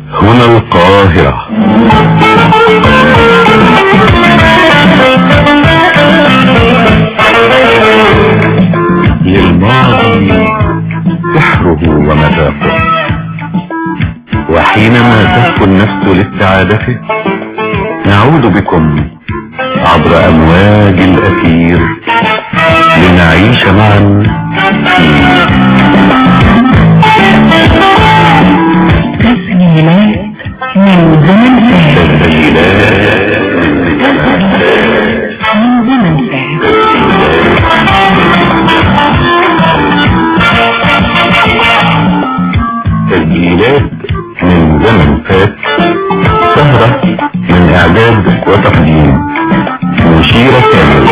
هنا القاهرة للماضي سحره ومذاقه وحينما تهفو النفس لاستعادته نعود بكم عبر أمواج الأثير لنعيش معا تسجيلات من زمن فات تسجيلات من زمن فات تسجيلات من زمن فات سهرة من إعداد وتقديم مشيرة كامل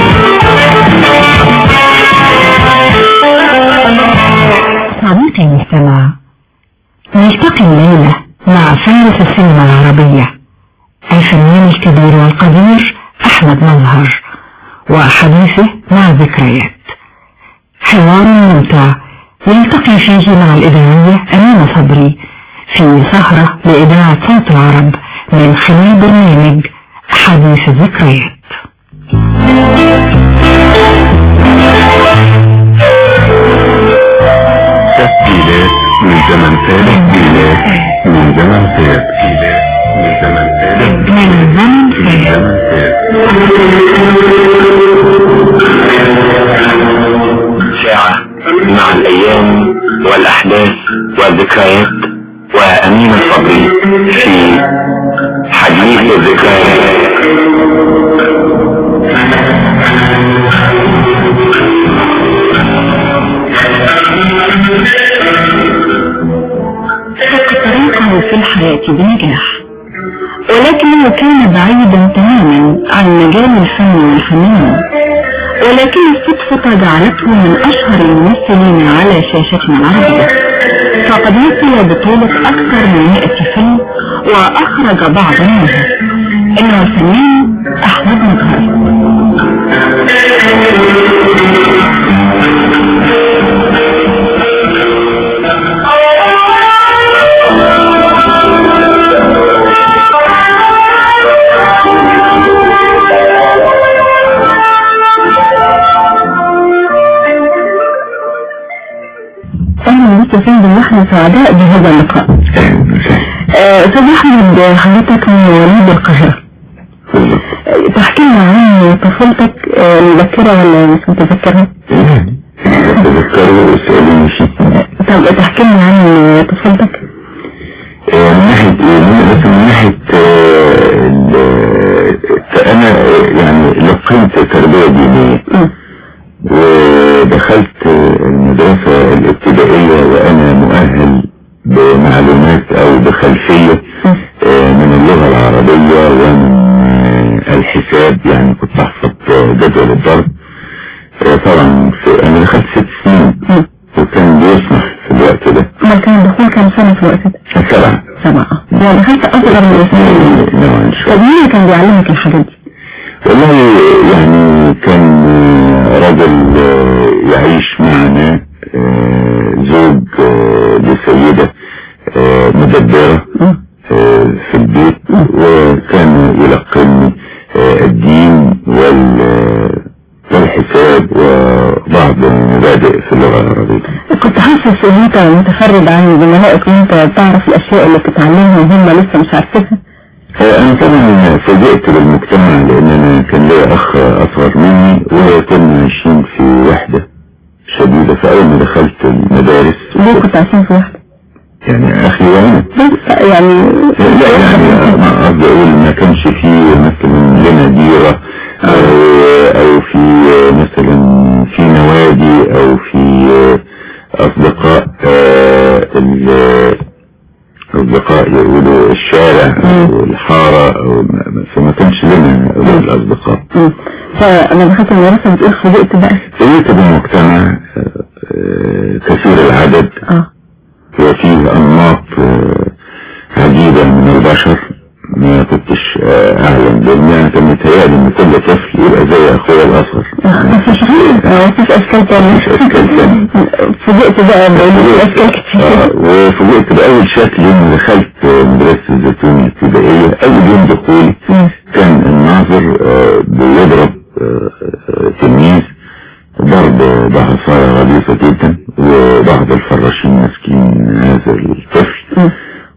صديقي المستمع نلتقي الليلة مع فارس السينما العربية الفنان الكبير والقدير أحمد مظهر وحديثه مع ذكريات حوار ممتع يلتقي فيه مع الإذاعية أمينة صبري في سهرة لإذاعة صوت العرب من خلال برنامج حديث الذكريات تسجيلات من زمن فات تسجيلات من زمن فات تسجيلات من زمن فات من زمن من فات زمن فات ساعة مع الأيام والأحداث والذكريات وأمين صبري في حديث الذكريات سلك طريقه في الحياة بنجاح ولكنه كان بعيدا تماما عن مجال الفن والفنان ولكن الصدفة جعلته من أشهر الممثلين على شاشتنا العربية فقد مثل بطولة أكثر من 100 فيلم وأخرج بعض منها إنه الفنان أحمد مظهر أهلا بك يا فندم نحن سعداء بهذا اللقاء آه، أستاذ أحمد حضرتك من مواليد القاهرة آه، تحكي لنا عن طفولتك آه، مذكرة ولا مش متذكرة؟ تذكروا اسألوني شيء طب تحكي لنا عن طفولتك؟ آه، من ناحية ايه من بس من ناحية آه، ال- فأنا آه، يعني لقيت تربية دينية مم. ودخلت المدرسة الابتدائية وأنا مؤهل بمعلومات أو بخلفية آه، من اللغة العربية ومن آه، الحساب يعني كنت بحفظ جدول الضرب آه، طبعا في أنا دخلت ست سنين مم. وكان بيسمح في الوقت ده أمال كان الدخول كام سنة في الوقت ده؟ سبعة سبعة يعني دخلت أصغر من الإسلام نوعا شوية طب مين اللي كان بيعلمك الحاجات دي؟ والله يعني كان آه، رجل آه، يعيش معنا آه، زوج آه، لسيدة آه، مدبرة مم. آه، في البيت وكان يلقني آه، الدين وال آه، والحساب وبعض المبادئ في اللغة العربية كنت حاسس ان انت متفرد عن زملائك وانت بتعرف الاشياء اللي بتتعلمها وهم لسه مش عارفينها آه، أنا طبعا فوجئت بالمجتمع لأن أنا كان لي أخ أصغر مني وكنا عايشين في وحدة شديدة فأول ما دخلت المدارس ليه كنت عايشين في واحدة يعني أخي وأنا بس يعني لا يعني ما قصدي أقول ما كانش فيه مثلا لنا ديرة أو, أو في مثلا في نوادي أو في أصدقاء آه، ال- أصدقاء يقولوا الشارع أو الحارة أو ما- فما كانش لنا هؤلاء الأصدقاء مم. فانا دخلت المدرسة بتقول فوجئت بقى فوجئت بمجتمع آه، آه، كثير العدد اه وفيه أنماط آه، عجيبة من البشر ما كنتش آه، أعلم لأن يعني كان متهيألي إن كل طفل يبقى زي أخويا الأصغر مفيش مفيش اشكال تانية مفيش أشكال تانية. فوجئت بقى بان في اشكال آه، كتير وفوجئت بأول شكل يوم دخلت مدرسة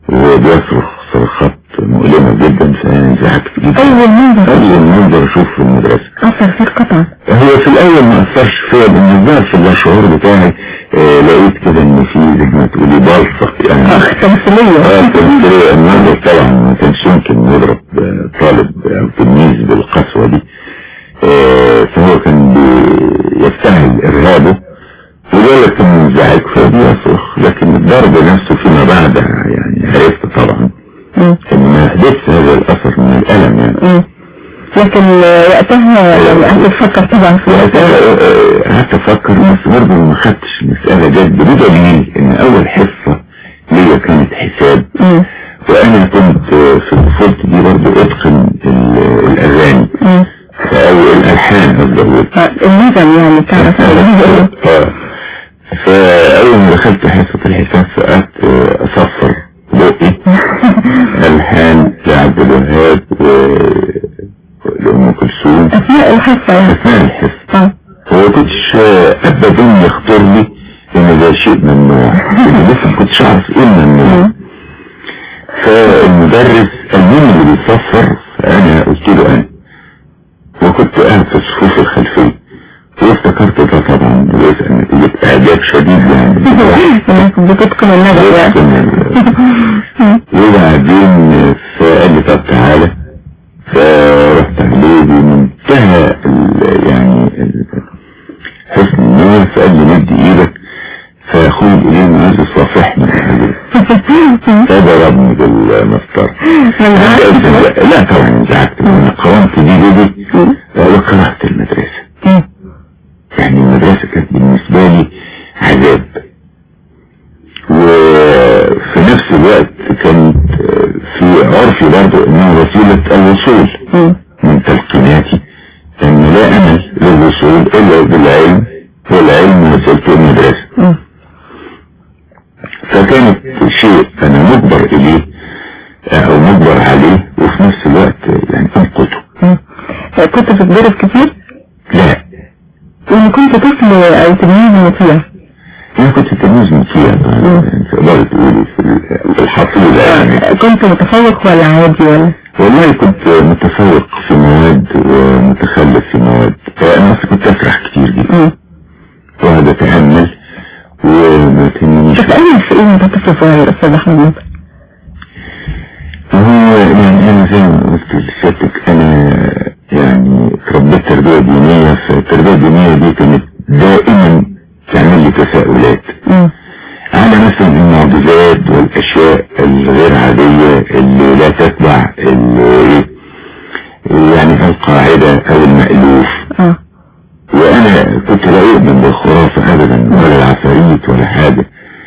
وبيصرخ صرخات مؤلمة جدا فأنا انزعجت جدا أول منظر أول منظر أشوف في المدرسة أثر فيك قطعا هو في الأول ما أثرش فيا لأن الظاهر في الشعور بتاعي آه لقيت كده إن في زي ما تقولي بلصق يعني أخ تمثيلية اه تمثيلية النظر طبعا ما كانش يمكن يضرب آه، طالب أو تلميذ بالقسوة دي آه فهو كان بيفتعل إرهابه وذلك كان منزعج فبيصرخ لكن الضرب نفسه فيما بعد يعني عرفت طبعا مم. ان ما حدث هذا الأثر من الألم يعني مم. لكن آه، وقتها يعني أنت تفكر طبعا في وقتها الوقت آه، قعدت افكر بس برضه ما خدتش المسألة جد بدليل ان اول حصة ليا كانت حساب مم. وانا كنت آه، في طفولتي دي برضه اتقن ال- الاغاني مم. او الالحان قصدي اقول آه، النظم يعني تعرف آه. فاول ما دخلت حصة الحساب فقعدت آه، اصفر بقي الحان لعبد الوهاب و- لأم كلثوم أثناء الحصة يعني اثناء الحصة آه. هو كنتش ابدا يخطر لي ان ده شيء ممنوع لسه ما كنتش اعرف ايه الممنوع مم. فالمدرس قال مين اللي بيصفر فانا قلت له انا وكنت قاعد في الصفوف الخلفيه وافتكرت ده طبعا جزء نتيجة اعجاب شديد يعني إنك بتتقن النظر يعني مم. وبعدين فقال لي طب تعالى فرحت عليه بمنتهى ال- يعني ال- حسن النية فقال لي مد ايدك فاخوي اليه عايز يصافحني فضربني بالمسطرة لا طبعا انزعجت انا قرنت دي بدي وكرهت المدرسة مم. يعني المدرسة كانت بالنسبة لي عذاب وفي نفس الوقت كانت في عرفي برضو انها وسيلة الوصول مم. من تلقيناتي ان لا امل للوصول الا بالعلم والعلم وسيلة المدرسة مم. فكانت شيء انا مجبر اليه او مجبر عليه وفي نفس الوقت يعني انقذه مم. كنت بتدرس كتير لا يعني كنت طفل أو تلميذ مطيع انا كنت تلميذ مطيع تقدر تقولي في ال- في الحصيلة يعني كنت متفوق ولا عادي ولا والله كنت متفوق في مواد ومتخلف في مواد انا أصلاً كنت اسرح كتير جدا مم. واقعد اتأمل وما تهمنيش بتأمل في ايه وانت طفل صغير استاذ احمد هو يعني انا زي ما قلت لسيادتك انا يعني تربيت تربية دينية فالتربية الدينية دي كانت دائما تعمل لي تساؤلات مم. على مثلا المعجزات والاشياء الغير عادية اللي لا تتبع ال- يعني القاعدة او المألوف اه وانا كنت لا اؤمن بالخرافة ابدا ولا العفاريت ولا حاجة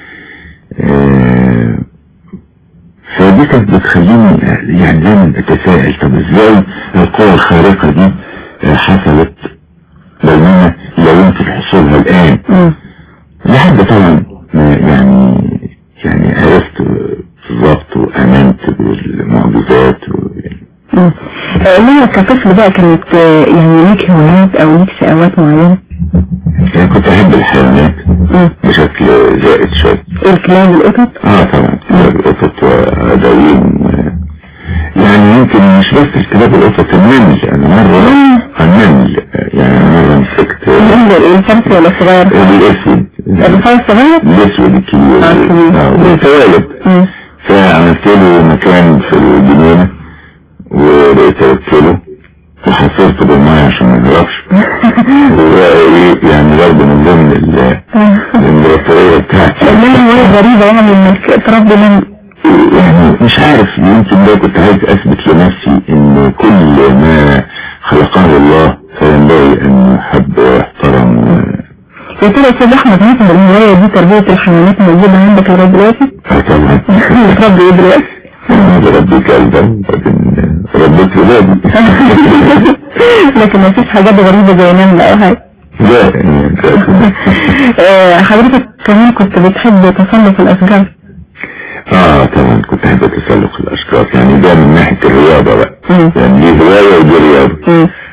آه، فدي كانت بتخليني يعني دايما اتساءل طب ازاي القوى الخارقة دي آه، حصلت بينما لا يمكن حصولها الان مم. لحد طبعا ما يعني يعني عرفت بالظبط وامنت بالمعجزات و... مم. آه، ليه كطفل بقى كانت آه، يعني ليك هوايات او ليك شقوات معينة يعني كنت احب الحيوانات مم. بشكل زائد شوية الكلاب القطط اه طبعا كلاب القطط وعدوين و- يعني يمكن مش بس الكلاب القطط النمل انا مرة النمل يعني انا مرة مسكت النمل الفرس ولا الصغير الاسود الفرس الصغير الاسود الكبير آه، كبير. آه، متوالد مم. فعملت له مكان في الجنينة وبقيت اوكله وحصرته بالمية عشان ما يهربش وإيه، يعني برضه من ضمن ال- الامبراطورية بتاعتي النمل هواية غريبة يعني انك تربي نمل يعني مش عارف يمكن ده كنت عايز اثبت لنفسي ان كل ما خلقه الله فينبغي ان يحب ويحترم و- يا ترى يا استاذ احمد مثلا الهواية دي تربية الحيوانات موجودة عندك لغاية دلوقتي؟ آه طبعا بتربي ايه دلوقتي؟ انا بربي كلبا وبعدين ربيت ولادي لكن ما فيش حاجات غريبة زي نمل او حاجة لا يعني آه، حضرتك كمان كنت بتحب تسلق الاشجار اه طبعا كنت احب تسلق الاشخاص يعني ده من ناحية الرياضة بقى مم. يعني دي هواية ودي رياضة مم.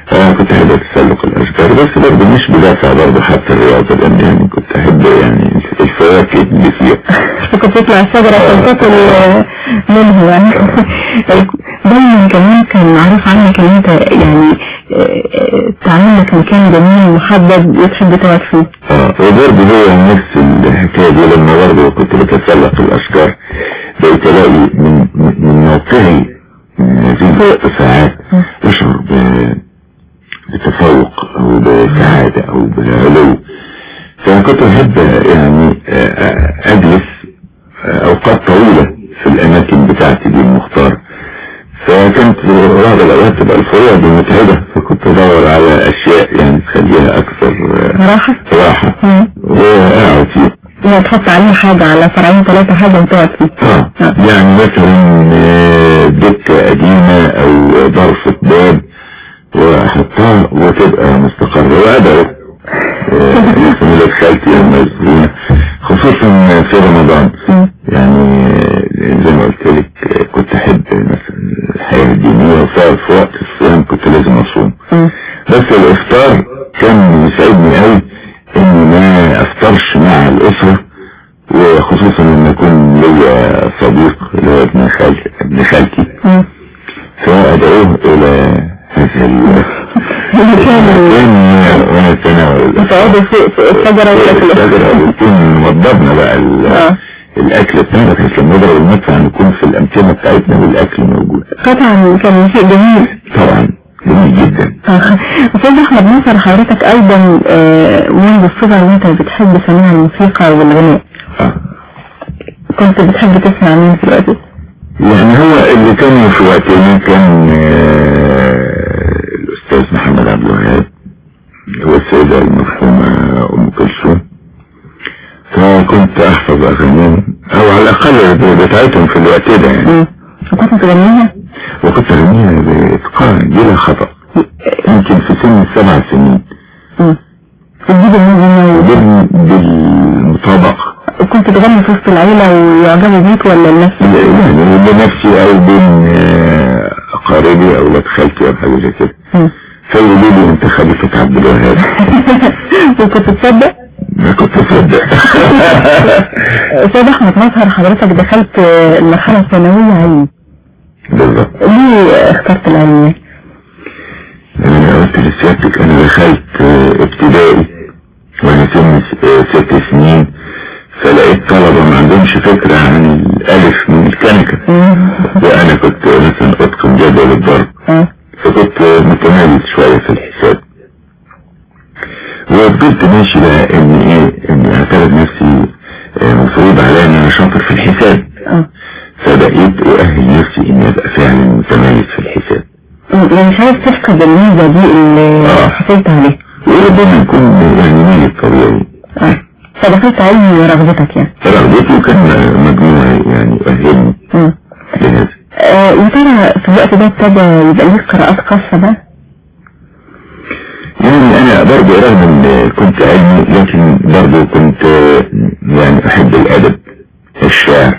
آه كنت احب تسلق الاشجار بس برضه مش بدافع برضه حتى الرياضة لان يعني كنت احب يعني الفواكه اللي فيها كنت تطلع الشجرة عشان تاكل منه يعني دايما كمان كان معروف عنك ان انت يعني تعمل لك مكان جميل محدد وتحب تقعد فيه اه وبرضه هو نفس الحكاية دي لما برضه كنت بتسلق الاشجار بقيت الاقي من من موقعي من هذه الساعات اشعر بتفوق او بسعادة او بعلو فانا كنت احب يعني اجلس اوقات طويلة في الاماكن بتاعتي دي المختار فكانت بعض الاوقات تبقى الفروض متعبة فكنت ادور على اشياء يعني تخليها اكثر راحة راحة واقعد فيها لا تحط عليه حاجة على فرعين ثلاثة حاجة وتقعد فيه اه يعني مثلا دكة قديمة او ضرفة باب واحطها وتبقى مستقرة وادعو ولاد خالتي المسؤولين خصوصا في رمضان يعني زي ما قلت لك كنت احب مثلا الحياة الدينية وصار في وقت الصيام كنت لازم اصوم بس الافطار كان يسعدني قوي اني ما افطرش مع الاسرة وخصوصا ان يكون ليا صديق اللي هو ابن خالتي ابن خالتي فادعوه الى هذا المكان ونتناول تقعدوا فوق الشجرة ولا في الشجرة ويكون وضبنا بقى الاكل بتاعنا بحيث لما نضرب المدفع نكون في الامكنة بتاعتنا والاكل موجود قطعا كان شيء جميل طبعا جميل جدا استاذ احمد نصر حضرتك ايضا منذ الصغر وانت بتحب سماع الموسيقى والغناء كنت بتحب تسمع مين في الوقت يعني هو اللي كان في وقتنا كان الاستاذ محمد عبد الوهاب والسيدة المرحومة ام كلثوم فكنت احفظ اغانيهم او على الاقل بتاعتهم في الوقت ده يعني وكنت تغنيها وكنت اغنيها باتقان بلا خطأ يمكن في سن السبع سنين تجيب الموزن بالمطابقة وكنت تغني في وسط العيلة ويعجبوا بيك ولا لنفسك؟ يعني لنفسي او بين اقاربي او ولاد خالتي او حاجة زي كده فيقولوا لي انت خليفة عبد الوهاب وكنت تصدق؟ ما كنت اصدق استاذ احمد مظهر حضرتك دخلت المرحلة الثانوية علمي بالظبط ليه اخترت العلمية؟ انا قلت لسيادتك انا دخلت ابتدائي وانا سن ست سنين فلقيت طلبة ما عندهمش فكرة عن الالف من الكنكة وانا كنت مثلا اتقن جدول الضرب فكنت متميز شوية في الحساب وفضلت ماشي بقى ان ايه ان اعتبر نفسي مفروض عليا ان انا شاطر في الحساب فبقيت اؤهل نفسي اني ابقى فعلا متميز في الحساب يعني مش عايز تفقد الميزة دي اللي حصلت عليها وربما يكون يعني ميت طبيعي فدخلت علمي رغبتك يعني رغبتي كان مجموعي يعني يؤهلني لهذا آه وترى في الوقت ده ابتدى يبقى ليك قراءات خاصة بقى يعني انا برضو رغم ان كنت علمي لكن برضو كنت يعني احب الادب الشعر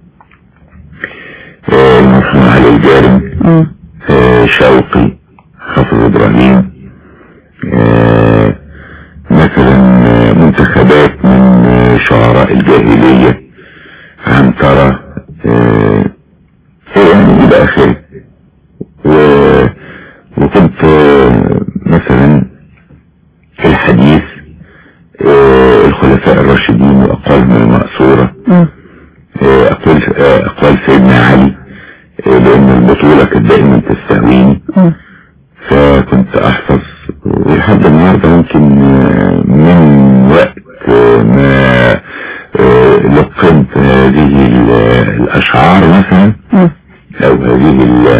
المرحوم علي الجارم شوقي حافظ ابراهيم مثلا منتخبات من شعراء الجاهلية عنترة يعني الى اخره وكنت مثلا في الحديث الخلفاء الراشدين واقوالهم المأثورة اقوال اقوال سيدنا علي لان البطولة كانت دائما تستهويني فكنت احفظ ولحد النهاردة ممكن من وقت ما لقنت هذه الاشعار مثلا او هذه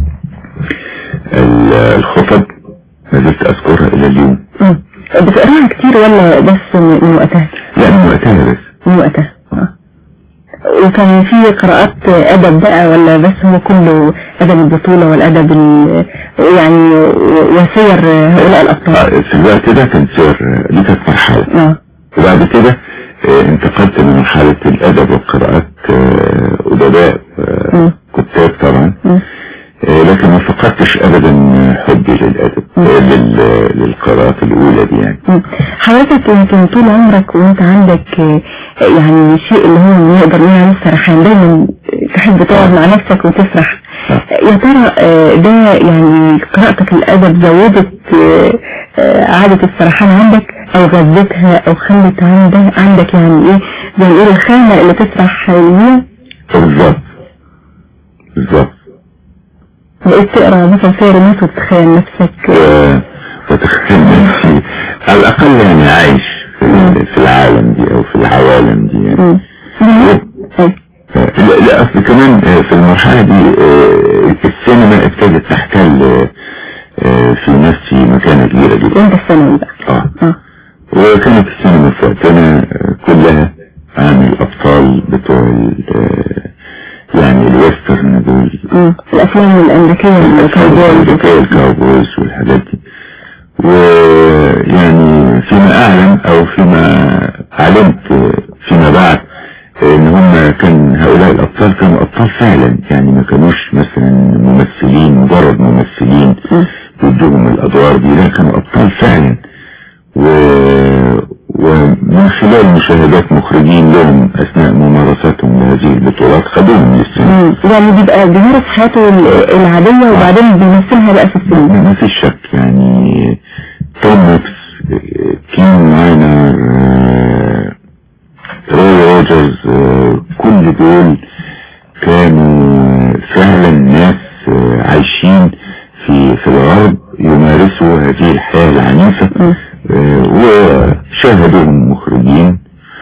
الخطب ما زلت اذكرها الى اليوم بتقراها كتير ولا بس من وقتها لا من وقتها بس من وقتها وكان في قراءات ادب بقى ولا بس هو كله ادب البطولة والادب يعني وسير هؤلاء الابطال في الوقت ده كان سير دي كانت مرحلة اه وبعد كده انتقلت من مرحلة الادب والقراءات ادباء كتاب طبعا لكن ما فقدتش ابدا حبي للادب للقراءات الاولى دي يعني مم. حضرتك يمكن طول عمرك وانت عندك آه، يعني شيء اللي هو نقدر نقول عليه السرحان دايما تحب تقعد مع نفسك وتسرح آه. يا ترى آه، ده يعني قراءتك الأدب زودت آه، آه، عادة السرحان عندك أو غذتها أو خلت عندك عندك يعني إيه زي ما نقول الخامة اللي تسرح بيها بالظبط بالظبط بقيت تقرا مثلا سير الناس وتتخيل نفسك آه، وتخيل نفسي على الاقل يعني عايش في, ال- في العالم دي او في العوالم دي يعني مم. أيوة. آه، لا لا اصل كمان آه، في المرحلة دي آه، السينما ابتدت تحتل آه، آه، في نفسي مكانة كبيرة جدا وانت الثانوي بقى اه اه وكانت السينما في وقتنا آه، كلها عن الابطال بتوع ال- آه، يعني الويسترن دول مم. الأفلام الأمريكية الكاوبويز الأمريكية الكاوبويز والحاجات دي ويعني فيما أعلم أو فيما علمت فيما بعد إن هم كان هؤلاء الأبطال كانوا أبطال فعلا يعني ما كانوش مثلا ممثلين مجرد ممثلين مم. بيدوهم الأدوار دي لا كانوا أبطال فعلا و... ومن خلال مشاهدات مخرجين لهم أثناء ممارساتهم لهذه البطولات خدوهم للسينما مم. يعني بيبقى بيمارس حياته ال- العادية وبعدين بيمثلها بقى في السينما ما فيش شك يعني توم ميكس كين ماينر آه، روي روجرز آه، كل دول كانوا فعلا ناس آه، عايشين في في الغرب يمارسوا هذه الحياة العنيفة مم. آه، وشاهدوهم مخرجين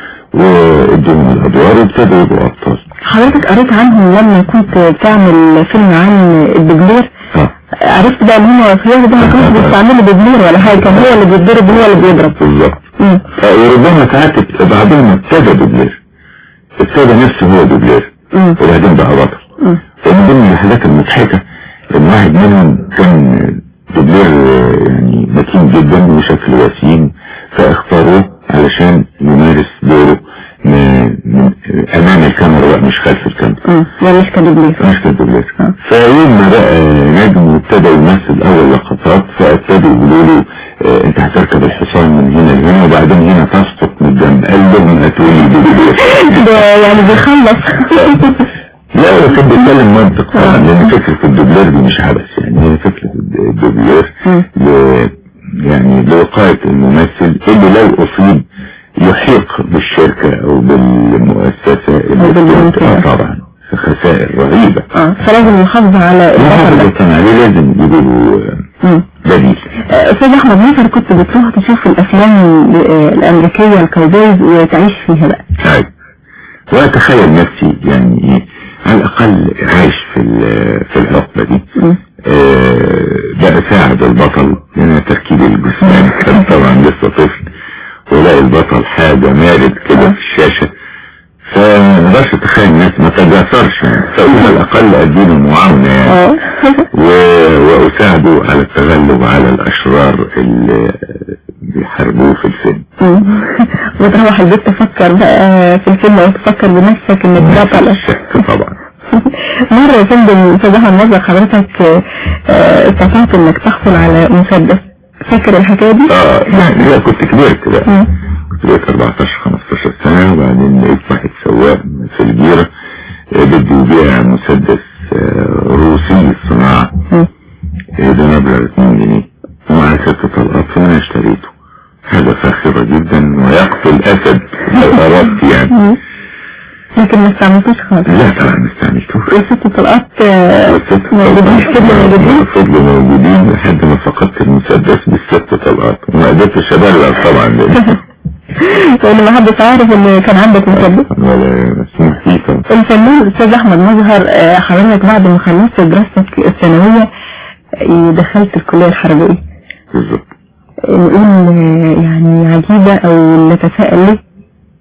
وادوهم الادوار وابتدوا يبقوا ابطال حضرتك قريت عنهم لما كنت بتعمل فيلم عن الدبلير اه عرفت بقى ان هم في الوقت ده ما كانوش بيستعملوا دبلير ولا حاجة كان هو اللي بيتضرب وهو اللي بيضرب بالظبط مم. وربما ساعات بعضهم ابتدى دوبلير ابتدى نفسه هو دوبلير مم. وبعدين بقى بطل مم. ومن ضمن الحاجات المضحكة ان واحد منهم كان دوبلير يعني متين جدا وشكله وسيم فاختاروه علشان يمارس دوره من من امام الكاميرا بقى مش خلف الكاميرا مم. يعني مش كدبلير مش كدوبلير آه. فيوم ما بقى نجم وابتدى يمثل اول لقطات فابتدوا يقولوا له آه، انت هتركب الحصان من هنا لهنا وبعدين هنا تسقط من الجنب قال لهم هاتولي دوبلير ده يعني بيخلص لا هو كان بيتكلم منطق طبعا لان فكرة الدوبلير دي مش عبث يعني هي فكرة الدوبلير مم. ل- يعني لوقاية الممثل اللي لو اصيب يحيق بالشركة او بالمؤسسة اللي بالمنطقة. بتبقى- آه طبعا خسائر رهيبة اه فلازم يحافظ على البطل الواحد ده كان عليه لازم يجيبوا له مم. بديل آه، استاذ احمد نصر كنت بتروح تشوف الافلام آه، الامريكية الكاوبويز وتعيش فيها بقى طيب واتخيل نفسي يعني ايه على الاقل عايش في ال- في الحقبة دي مم. آه، ده ساعد البطل لان تركيب الجسمان كان طبعا لسه طفل ولاقي البطل حاجة مارد كده في الشاشة فما اقدرش اتخيل الناس ما تجاسرش يعني فاقول على الاقل اديله معاونة يعني اه و- واساعده على التغلب على الاشرار اللي بيحاربوه في الفيلم مم. وتروح البيت تفكر بقى في الفيلم او تفكر بنفسك انك بطل شك طبعا مرة يا فندم استاذ احمد نصر حضرتك آه، آه، استطعت انك تحصل على مسدس فاكر الحكاية دي؟ اه يعني لا كنت كبرت بقى مم. كنت بقيت 14 15 سنة وبعدين لقيت واحد سواق في الجيرة آه، بده يبيع مسدس آه، روسي الصناعة مم. آه، ده مبلغ 2 جنيه ومع ست طلقات فانا اشتريته حاجة فاخرة جدا ويقتل اسد لو اردت يعني مم. لكن ما استعملتوش خالص لا طبعا ما استعملتوش والست طلقات آه، والست موجودين فضلوا موجودين فضلوا موجودين لحد ما فقدت المسدس بالست طلقات وما قدرتش ابلغ طبعا لأن- لان ما حدش عارف ان كان عندك مسدس ولا مسموح فيه طبعا الفنان الاستاذ احمد مظهر آه، حضرتك بعد ما خلصت دراستك الثانوية آه، دخلت الكلية الحربية بالظبط نقول آه، يعني عجيبة او نتساءل ليه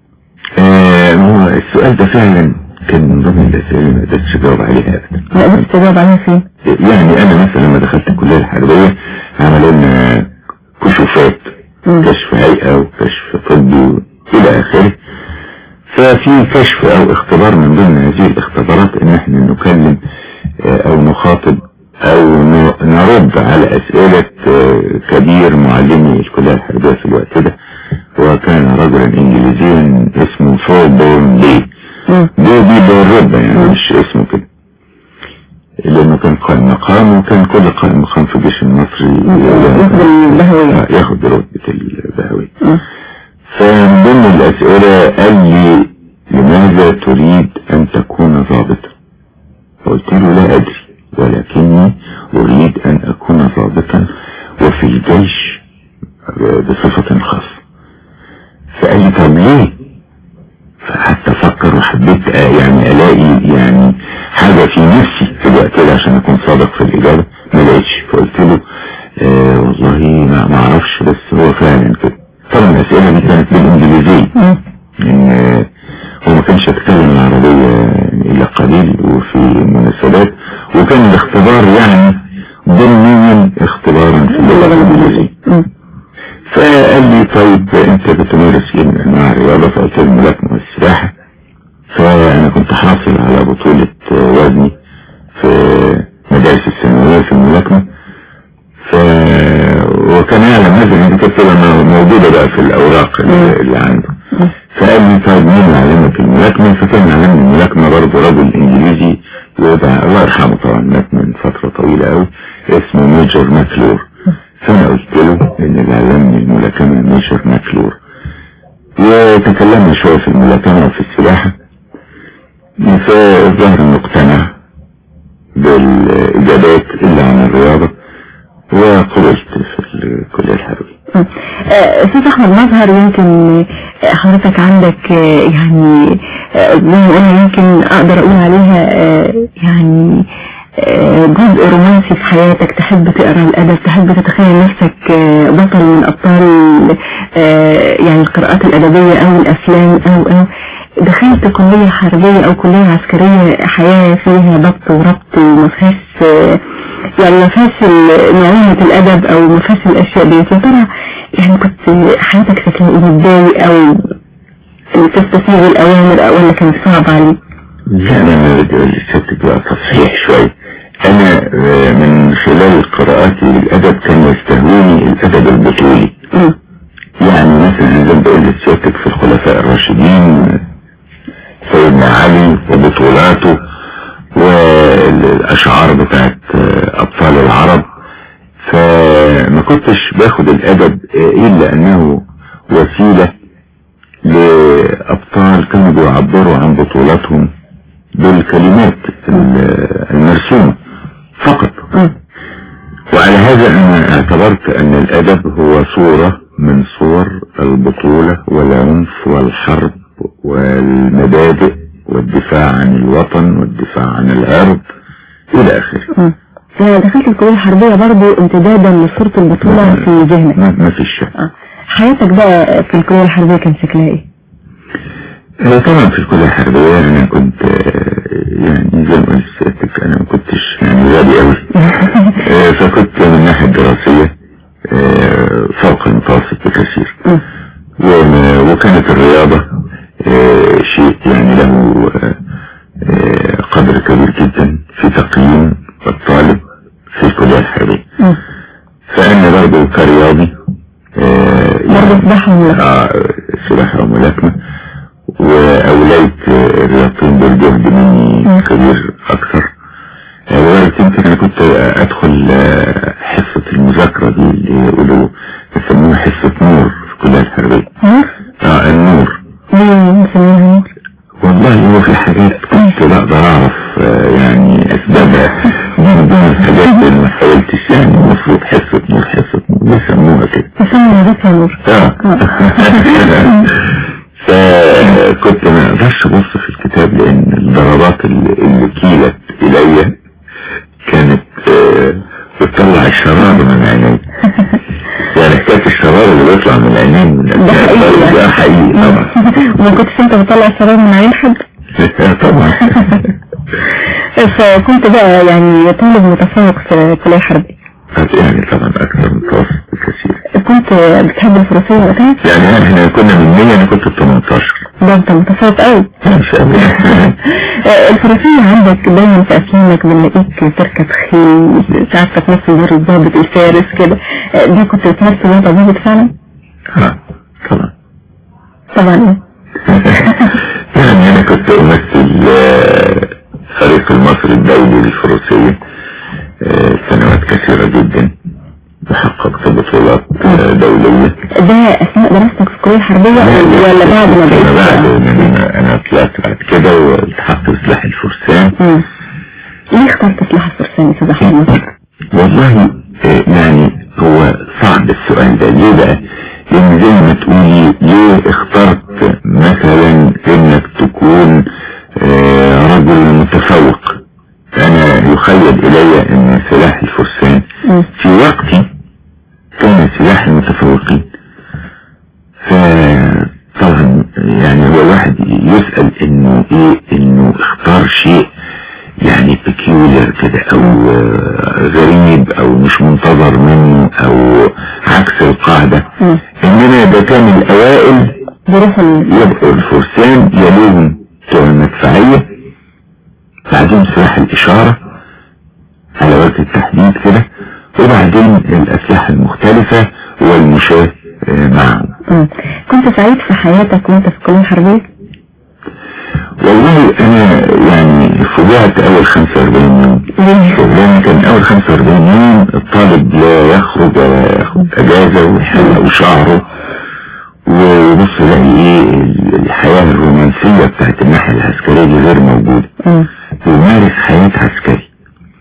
آه، هو السؤال ده فعلا كان من ضمن الاسئله اللي ما قدرتش اجاوب عليها ابدا ما قدرتش تجاوب عليها فين يعني انا مثلا لما دخلت الكليه الحربيه عملوا لنا كشوفات مم. كشف هيئه وكشف طبي الى اخره ففي كشف او اختبار من ضمن هذه الاختبارات ان احنا نكلم آه، او نخاطب او ن- نرد على على اسئلة آه، كبير معلمي الكلية الحربية في الوقت ده وكان رجلا انجليزيا اسمه فولبورن بي مم. بي دي بالربة يعني مش اسمه كده لانه كان قائم مقام وكان كل قائم مقام في الجيش المصري ياخد البهوية آه، ياخد رتبة البهوية مم. فمن ضمن الأسئلة قال لي لماذا تريد أن تكون ضابطا قلت له لا أدري ولكني أريد أن أكون ضابطا وفي الجيش بصفة خاصة فقال لي طب ليه فحتى أفكر وحبيت آه، يعني ألاقي يعني حاجة في نفسي في الوقت ده عشان أكون صادق في الإجابة ما لقيتش فقلت له آه والله ما ما أعرفش بس هو فعلا كده طبعا الأسئلة دي كانت بالإنجليزية مم. إن آه، هو ما كانش يتكلم العربية إلا قليل وفي مناسبات وكان الاختبار يعني ضمنيا اختبارا في اللغة الإنجليزية مم. فقال لي طيب انت بتمارس ايه من انواع الرياضة فقلت له الملاكمة والسباحة فانا كنت حاصل على بطولة وزني في مدارس الثانوية في الملاكمة ف وكان يعلم هذا ان دي كانت تبقى موجودة بقى في الاوراق اللي اللي عنده فقال لي طيب مين اللي علمك الملاكمة فكان علمني الملاكمة برضه رجل انجليزي وده الله يرحمه طبعا مات من فترة طويلة قوي اسمه ميجر ماكلور فانا قلت له ان اللي علمني الملاكمة ميجر ماكلور وتكلمنا شوية في الملاكمة وفي السباحة فالظاهر انه اقتنع بالاجابات اللي عن الرياضة وقبلت في الكلية الحربية آه، استاذ احمد مظهر يمكن آه، حضرتك عندك آه، يعني آه، زي ما قلنا يمكن اقدر اقول عليها آه، يعني آه، جزء رومانسي في حياتك تحب تقرا الادب تحب تتخيل نفسك آه، بطل من ابطال آه، يعني القراءات الادبيه او الافلام او او دخلت كلية حربية او كلية عسكرية حياة فيها ضبط وربط وما فيهاش آه، يعني ما فيهاش ال- نعومة الادب او ما فيهاش الاشياء دي يا ترى يعني كنت حياتك شكلها ايه متضايق او تستسيغ الاوامر او ولا كان صعب عليك لا انا ما بدي اقول لسيادتك بقى تصحيح شوي انا آه، من خلال قراءاتي للادب كان يستهويني الادب البطولي مم. يعني مثلا زي ما بقول لسيادتك في الخلفاء الراشدين سيدنا علي وبطولاته والاشعار بتاعت آه، ابطال العرب فما كنتش باخد الادب آه، الا انه وسيلة لابطال كانوا بيعبروا عن بطولاتهم بالكلمات ال- المرسومة فقط مم. وعلى هذا انا اعتبرت ان الادب هو صورة من صور البطولة والعنف والحرب والمبادئ والدفاع عن الوطن والدفاع عن الارض الى اخره مم. فدخلت الكلية الحربية برضو امتدادا لصورة البطولة في ذهنك ما, ما في شك آه. حياتك بقى في الكلية الحربية كان شكلها ايه؟ آه، طبعا في الكلية الحربية انا كنت آه، يعني زي ما قلت سيادتك انا ما كنتش يعني غبي قوي آه، فكنت من الناحية الدراسية آه، فوق المتوسط بكثير مم. وما- وكانت الرياضة آه، شيء يعني له آه، آه، قدر كبير جدا في تقييم الطالب في الكلية الحربية مم. فأنا برضو كرياضي آه، برضو سباحة وملاكمة. آه، سباحة وملاكمة وأوليت آه، الرياضتين دول جهد مني مم. كبير أكثر آه، وغير يمكن أنا كنت آه، أدخل آه، حصة المذاكرة دي اللي يقولوا يسموها حصة نور في الكلية الحربية ها؟ اه النور ليه مسمينها نور؟ والله هو في حاجات كنت بقدر اعرف آه، يعني اسبابها دي من ضمن الحاجات اللي ما حاولتش يعني المفروض حصة نور حصة نور بيسموها كده تسمى نظافة نور اه فكنت ما اقدرش ابص في الكتاب لان الضربات اللي, اللي كيلت الي كانت آه، بتطلع الشرار من عيني يعني حكاية الشرار اللي بيطلع من العينين من ده حقيقي ده حقيقي طبعا وما كنتش انت بتطلع الشرار من عين حد طبعا فكنت بقى يعني طالب متفوق في الكلية الحربية يعني طبعا اكثر من متوسط بكثير كنت بتحب الفروسية وقتها؟ يعني احنا كنا من 100 انا كنت ب 18 ده انت متفوق قوي مش قوي الفروسية عندك دايما في افلامك بنلاقيك تركب خيل ساعات تمثل دور الضابط الفارس كده دي كنت بتمثل وانت ضابط فعلا؟ اه طبعا طبعا ايه؟ يعني انا كنت امثل آه، فريق المصري الدولي للفروسية آه، سنوات كثيرة جدا وحققت بطولات آه، دولية ده اثناء دراستك في الكلية الحربية ولا بعد ما أنا بعد بقيت؟ إن انا انا طلعت بعد كده والتحقت بسلاح الفرسان مم. ليه اخترت سلاح الفرسان يا استاذ احمد؟ والله آه، يعني هو صعب السؤال ده ليه بقى لان زي ما تقولي ليه اخترت مثلا انك تكون آه، رجل متفوق انا يخيل الي ان سلاح الفرسان مم. في وقتي كان سلاح المتفوقين فطبعا يعني هو الواحد يسأل انه ايه انه اختار شيء يعني بيكيولر كده او آه، غريب او مش منتظر منه او عكس القاعدة مم. انما ده كان الاوائل بروح ال... يبقوا الفرسان يلوهم بتوع المدفعية بعدين سلاح الاشارة على وجه التحديد كده وبعدين الاسلحة المختلفة والمشاة آه، معهم مم. كنت سعيد في حياتك وانت في الكلية الحربية؟ والله انا يعني فوجئت اول 45 يوم ليه؟ لان كان اول 45 يوم الطالب لا يخرج ولا ياخد اجازة ويحلق شعره وبص يلاقي ايه الحياة الرومانسية بتاعت الناحية العسكرية دي غير موجودة مم. يمارس حياة عسكري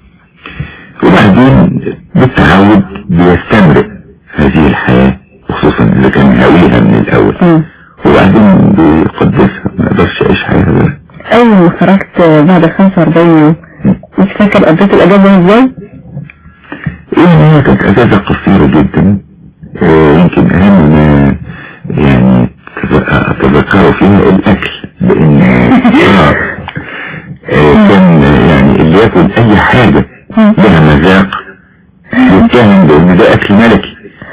وبعدين بالتعود بيستمرئ هذه الحياة خصوصا اللي كان هاويها من الاول مم. وبعدين بيقدسها ما يقدرش يعيش حياة غيرها اول ما خرجت بعد ال 45 يوم مش فاكر قضيت الاجازة ازاي؟ يعني هي كانت اجازة قصيرة جدا آه، يمكن اهم ما يعني تذ- اتذكره فيها الاكل لان آه، آه، كان يعني اللي ياكل اي حاجة لها مذاق يتهم بان ده اكل ملكي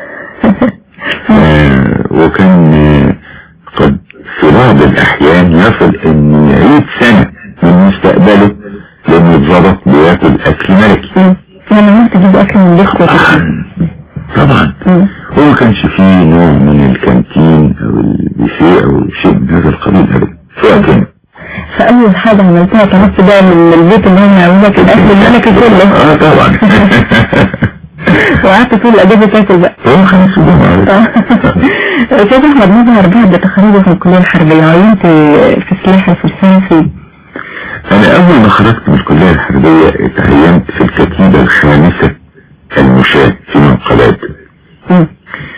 آه، وكان آه، قد في بعض الاحيان يصل ان يعيد سنة من مستقبله لانه اتظبط بياكل اكل ملكي مم. يعني عملت تجيب اكل من بيتكم طبعا طبعا مم. هو ما كانش فيه نوع من الكانتين او البيفيه او شيء من هذا القبيل ابدا فاكر فاول حاجة عملتها طلبت بقى من البيت اللي هم يعملوا لك الاكل الملكي كله اه طبعا وقعدت طول الاجازة تاكل بقى هو خمس جمعة استاذ احمد مظهر بعد تخرجك من الكلية الحربية عينت في سلاح الفرسان في انا اول ما خرجت من الكلية الحربية اتعينت في الكتيبة الخامسة المشاة في منقلات مم.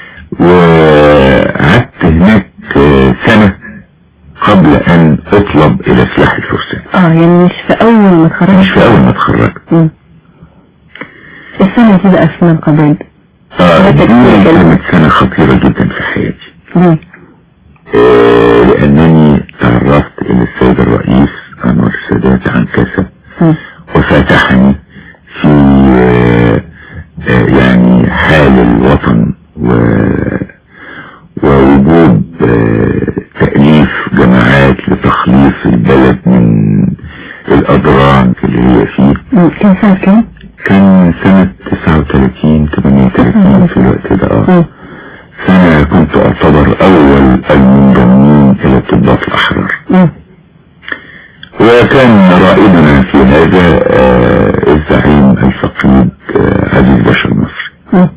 وقعدت هناك آه، سنة قبل ان اطلب الى سلاح الفرسان اه يعني مش في اول ما اتخرجت مش في اول ما اتخرجت مم. السنة دي بقى في منقبات اه دي كانت سنة خطيرة جدا في حياتي ليه؟ آه، لأنني تعرفت إلى السيد الرئيس أنور السادات عن كسب مم. وفتحني في آه، آه، يعني حال الوطن و ووجود آه، تأليف جماعات لتخليص البلد من الأضرار اللي هي فيه مم. كان سنة كام؟ كان سنة 39 38 في الوقت ده اه مم. فأنا كنت أعتبر أول المنضمين إلى الضباط الأحرار مم. وكان رائدنا في هذا آه، الزعيم الفقيد آه، عزيز باشا المصري مم.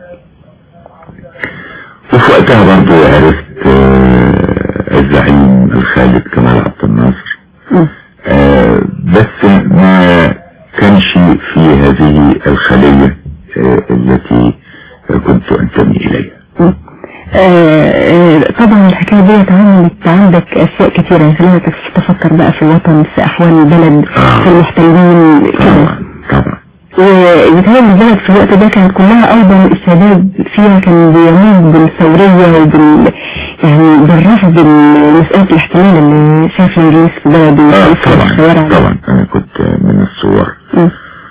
وفي وقتها برضو عرفت آه، الزعيم الخالد كمال عبد الناصر مم. آه، بس ما كانش في هذه الخلية آه، التي كنت أنتمي إليها مم. آه، طبعا الحكاية دي اتعملت عندك أشياء كتيرة يعني خلينا تفكر بقى في الوطن في أحوال البلد آه. في المحتلين كده طبعا طبعا وبالتالي البلد في الوقت ده كانت كلها أيضا الشباب فيها كان بيموت بالثورية وبال يعني بالرفض مسألة الاحتلال اللي شاف الإنجليز في بلده آه وشايف طبعا الشوارع طبعا أنا كنت من الصور مم.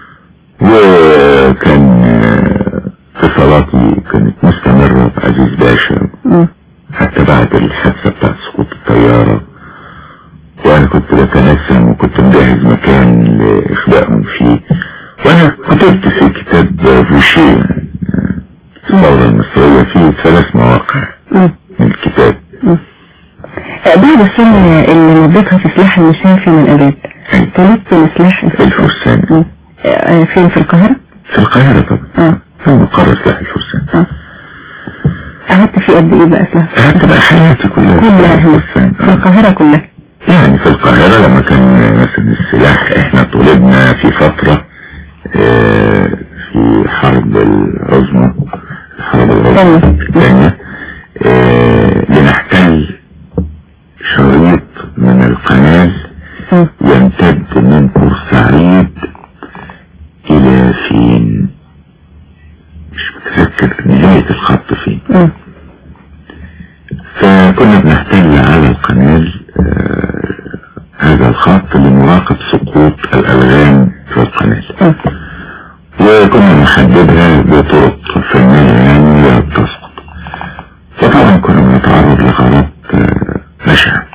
وكان آه، اتصالاتي كانت مستمرة بعزيز باشا مم. حتى بعد الحادثة بتاعت سقوط الطيارة كتبت في كتاب فوشي الثورة المصرية فيه ثلاث مواقع مم. من الكتاب مم. آه، بعد السنة اللي مضيتها في سلاح المشافي من أباد طلبت لسلاح الفرسان الفرسان مم. آه، فين في القاهرة؟ في القاهرة طبعا اه في مقر سلاح الفرسان اه قعدت فيه قد ايه بقى سلاح قعدت بقى حياتي كلها في كلها هنا الفرسان في القاهرة كلها يعني في القاهرة لما كان مثلا السلاح احنا طلبنا في فترة آه، في حرب العظمى الحرب العظمى الثانية. الثانية آه، لنحتل شريط من القناة مم. يمتد من بورسعيد الى فين مش متذكر نهاية الخط فين مم. فكنا بنحتل على القناة آه، هذا الخط لمراقبة سقوط الألغام في القناة مم. وكنا نحددها بطرق فنية يعني لا تسقط فطبعا كنا بنتعرض لغارات آه، بشعة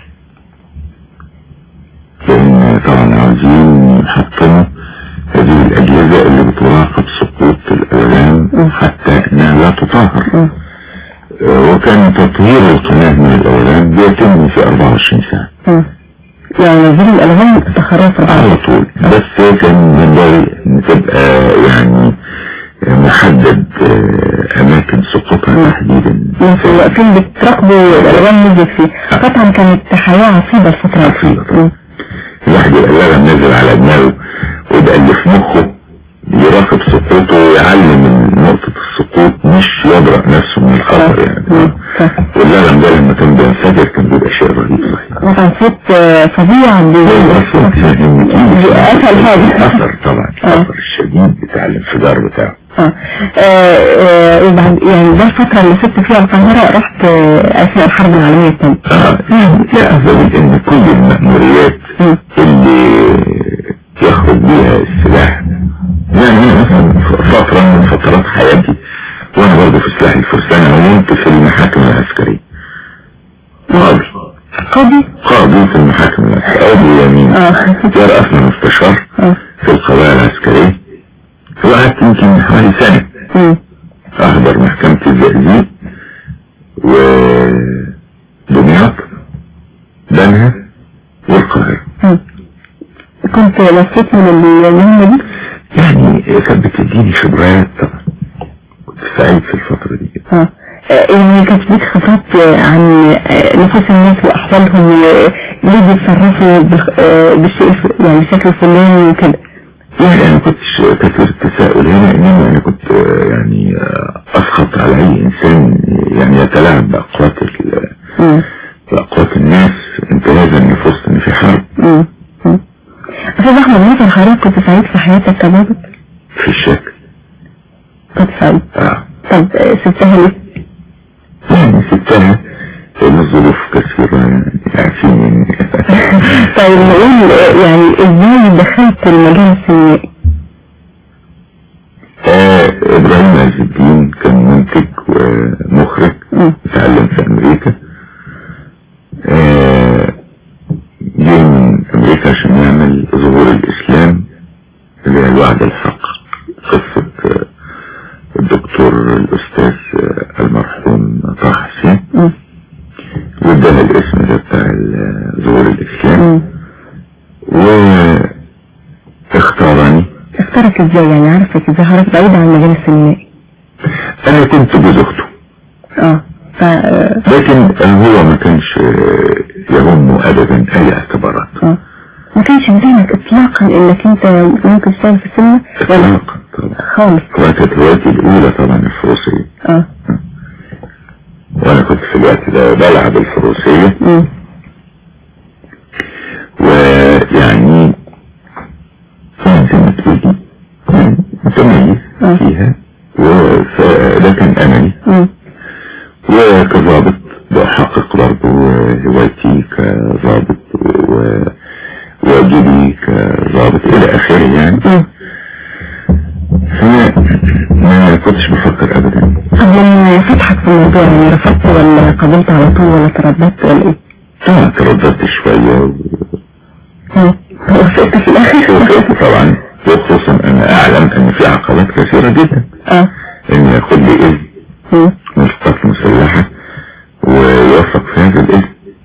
لأن طبعا عاوزين يحطموا هذه الأجهزة اللي بتراقب سقوط الألغام حتى إنها لا تطهر مم. آه، وكان تطهير القناة من الأولاد بيتم في 24 ساعة مم. يعني نزيل الألغام تخرج على طول بس كان ينبغي ان تبقى يعني محدد آه، اماكن سقوطها تحديدا انتوا واقفين بتراقبوا الألغام نزلت فيه قطعا كانت حياة عصيبة الفترة عصيبة دي. مم. الواحد يبقى الألم نازل على دماغه ويبقى اللي في مخه يراقب سقوطه ويعلم من نقطة السقوط مش يبرأ نفسه من الخطر يعني مم. صح. والألم ده لما كان بينفجر كان بيبقى شيء رهيب صحيح طبعا صوت آه، فظيع دي أسهل حاجة أثر طبعا الأثر الشديد بتاع الانفجار بتاعه اه آه، آه، وبعد يعني ده الفترة اللي سبت فيها القاهرة رحت آه، أثناء الحرب العالمية الثانية آه، يعني لا أظن ان كل المأموريات مم. اللي يخرج بيها السلاح يعني أنا مثلا ف- فترة من فترات حياتي وانا برضه في سلاح الفرسان عملت في المحاكم العسكرية قاضي قاضي قاضي في المحاكم العسكرية قاضي يمين اه ورأسنا مستشار اه في القضايا العسكرية وقعدت يمكن حوالي سنة مم. أحضر محكمة الزقازيق ودمياط بنها والقاهرة مم. كنت لفيت من المهمة دي يعني كانت بتديني خبرات طبعا كنت سعيد في الفترة دي جدا اه آه، يعني كانت ليك خبرات آه، عن آه، نفوس الناس وأحوالهم وليه بيتصرفوا بالخ- آه، بالشيء الف- يعني بشكل فلاني وكده يعني انا كنتش كثير التساؤل هنا انما انا كنت آه، يعني آه، اسخط على اي انسان يعني يتلاعب باقوات ال- مم. باقوات الناس انتهازا ان في وسط ان في حرب مم. مم. أستاذ أحمد مثلا حضرتك كنت سعيد في حياتك كضابط؟ في الشكل كنت سعيد اه طب آه، سبتها ليه؟ يعني سبتها لان الظروف كثيرة يعني عارفين طيب نقول آه، يعني ازاي دخلت المجال السينمائي؟ آه ابراهيم عز الدين كان منتج ومخرج مم. اتعلم في امريكا آه جه من امريكا عشان يعمل ظهور الاسلام اللي هي الوعد الحق قصة آه، الدكتور الاستاذ آه، المرحوم طه حسين مم. وادانا الاسم ده بتاع ال- ظهور الاسلام مم. واختارني اختارك ازاي يعني عارفك ازاي حضرتك بعيد عن المجال السينمائي؟ انا كنت جوز اخته اه ف آه، لكن هو ما كانش آه، يهمه ابدا اي اعتبارات اه ما كانش في ذهنك اطلاقا انك انت ممكن تشتغل في السينما ولا اطلاقا طبعا خالص وكانت هوايتي الاولى طبعا الفروسية اه وانا كنت في الوقت ده بلعب الفروسية مم. ويعني كنت زي ما تقولي متميز آه. فيها وده كان املي مم. وكظابط بحقق برضه هوايتي كظابط و- وواجبي كظابط الى اخره يعني مم. فما كنتش بفكر ابدا طب لما فتحك في الموضوع يعني رفضت ولا قبلت على طول ولا ترددت ولا ايه؟ طبعا ترددت شوية مم. وافقت في الاخر؟ وفقت طبعا وخصوصا انا اعلم ان في في عقبات كثيرة جدا اه ان ياخد لي اذن مم. من القوات المسلحة ويوفق في هذا الاذن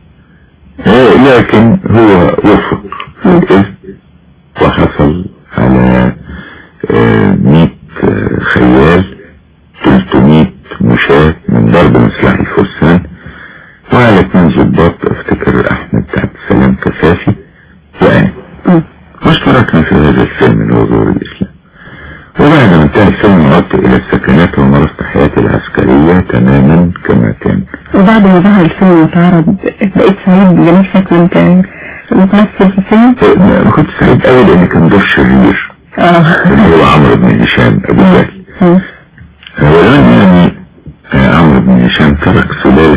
آه، لكن هو وفق في الاذن وحصل على آه، 100 آه، خيال 300 مشاة من ضرب مسلح الفرسان وعلى اثنين ضباط افتكر احمد عبد السلام كفافي وانا مم. واشتركنا في هذا الفيلم اللي هو ظهور الاسلام وبعد ما انتهى الفيلم عدت الى السكنات ومارست حياتي العسكرية تماما كما كان وبعد ما ظهر الفيلم واتعرض بقيت سعيد بنفسك وانت بتمثل في الفيلم ما كنت سعيد قوي لان كان دور شرير اه اللي هو عمرو بن هشام ابو جهل مم. اولا يعني آه، عمرو بن هشام ترك سلالة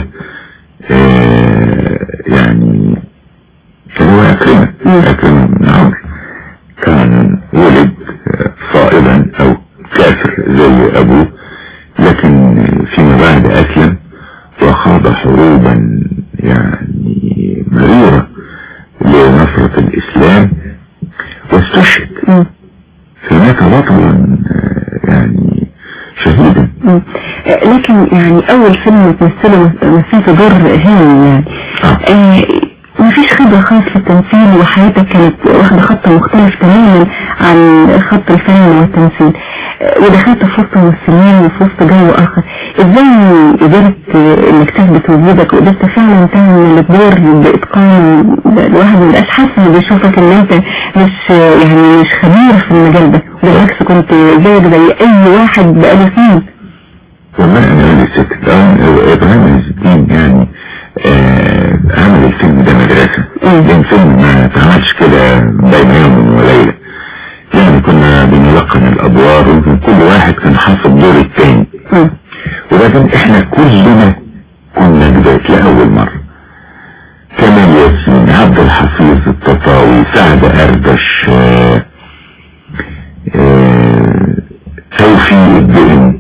آه، يعني كان هو أكرمة مم. أكرمة بن عمرو كان ولد آه، صائبا أو كافر زي أبوه لكن فيما بعد أسلم وخاض حروبا يعني مريرة لنصرة الإسلام واستشهد مم. فمات بطلا آه، يعني شهيدا مم. آه، لكن يعني اول فيلم تمثله مثلت دور هاني يعني آه. آه، مفيش خبرة خالص في التمثيل وحياتك كانت واخدة خط مختلف تماما عن خط الفن والتمثيل آه، ودخلت في وسط ممثلين وفي وسط جو اخر ازاي قدرت آه، انك تثبت وجودك وقدرت فعلا تعمل الدور باتقان الواحد مبقاش حاسس انه بيشوفك ان انت مش آه، يعني مش خبير في المجال ده بالعكس كنت زيك زي اي واحد بقاله سنين والله انا اللي سكت اه ابراهيم عز الدين يعني آه، عمل الفيلم ده مدرسة مم. ده فيلم ما اتعملش كده بين يوم وليلة يعني كنا بنلقن الادوار وكان كل واحد كان حاسب دور التاني مم. وبعدين احنا كلنا كنا جداد لأول مرة كمال ياسين عبد الحفيظ التطاوي سعد أردش آه، آه، توفيق الدقن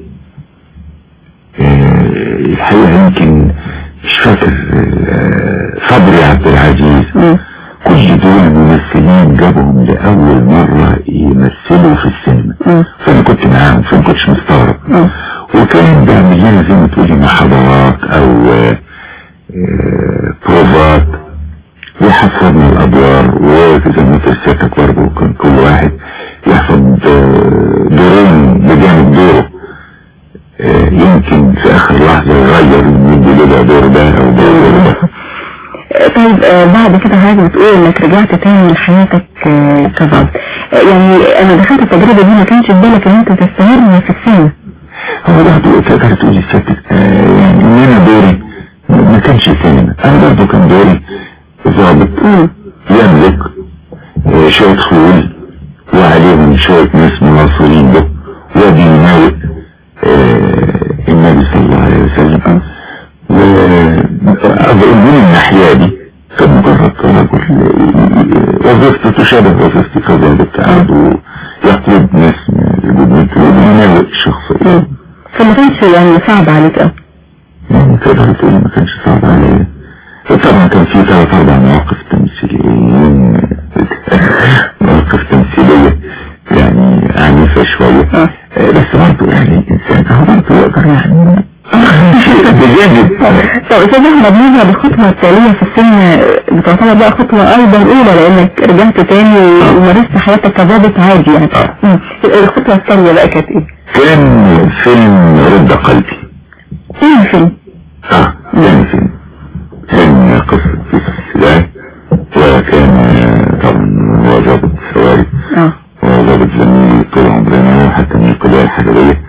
آه، الحقيقة يمكن مش فاكر آه، صبري عبد العزيز مم. كل دول ممثلين جابهم لأول مرة يمثلوا في السينما مم. فأنا كنت معاهم فما كنتش مستغرب مم. وكان بيعمل لنا زي ما تقولي محاضرات او آه، آه، بروفات ويحفظنا الادوار وزي ما قلت لسيادتك برضه كان كل واحد يحفظ آه، دورين بجانب دوره آه، يمكن في اخر لحظة يغير يدي له دور ده او دور ده طيب آه، بعد كده حضرتك بتقول انك رجعت تاني لحياتك آه، كظابط آه، يعني انا دخلت التجربة دي ما كانش في بالك ان انت تستمر في السينما هو برضه تقدر تقولي سيادتك آه، يعني ان انا دوري ما كانش سينما انا برضه كان دوري ضابط مم. يملك آه، شوية خيول وعليهم شوية ناس مناصرين له وبيناوئ آه، النبي صلى الله عليه وسلم وأظن من الناحية دي كان مجرد رجل آه، وظيفته تشابه وظيفتي كذلك قاعد ويقود ناس من الجنود وبيناوئ شخصيا مم. فما كانش يعني صعب عليك أوي يعني تقدر تقول ما كانش صعب عليا وطبعا كان في ثلاث اربع مواقف تمثيليين مواقف تمثيلية يعني عنيفة شوية آه. آه، بس برضه يعني الانسان هو برضه يقدر يعني بجانب طب استاذ احمد نرجع بالخطوة التالية في السن بتعتبر بقى خطوة ايضا اولى لانك رجعت تاني ومارست حياتك كظابط عادي يعني آه. مم. الخطوة الثانية بقى كانت ايه؟ كان فيلم رد قلبي ايه الفيلم؟ اه كان فيلم كان قصة في السودان وكان آه، طبعا هو ضابط ثواري اه وضابط زميلي طول عمرنا وحتى من القضايا الحربية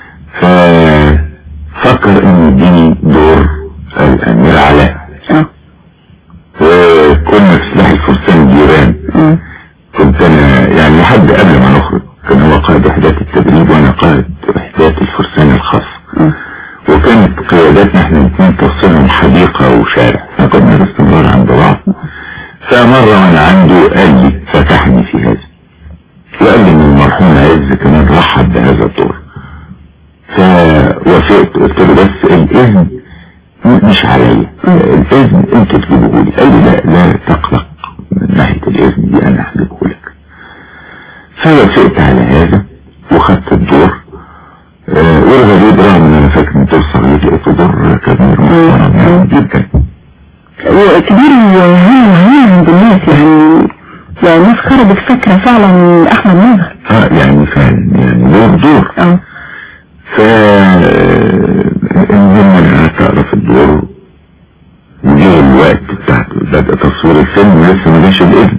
ففكر ان يديني دور الامير علاء اه وكنا في سلاح الفرسان جيران مم. كنت انا يعني لحد قبل ما نخرج كان هو قائد وحدات التدريب وانا قائد وحدات الفرسان الخاص مم. وكانت قياداتنا احنا الاثنين توصلهم حديقة وشارع فكنا باستمرار عند بعض فمرة وانا عنده قال لي فتحني في هذا وقال لي ان المرحوم عز كمان رحب بهذا الدور فوافقت قلت له بس الاذن م- مش عليا الاذن انت تجيبه لي قال لي لا لا تقلق من ناحية الاذن دي انا هجيبه لك فوافقت على هذا وخدت الدور آه، والغريب رغم ان انا فاكر ان دور صغير لقيته دور كبير محترم يعني جدا وكبير وهنا معين عند الناس يعني يعني الناس خرجت فكرة فعلا احمد مظهر اه يعني فعلا يعني دور دور اه ف المهم انا قعدت اقرا في الدور وجه الوقت بتاع بدأ تصوير الفيلم ولسه ما جاش الاذن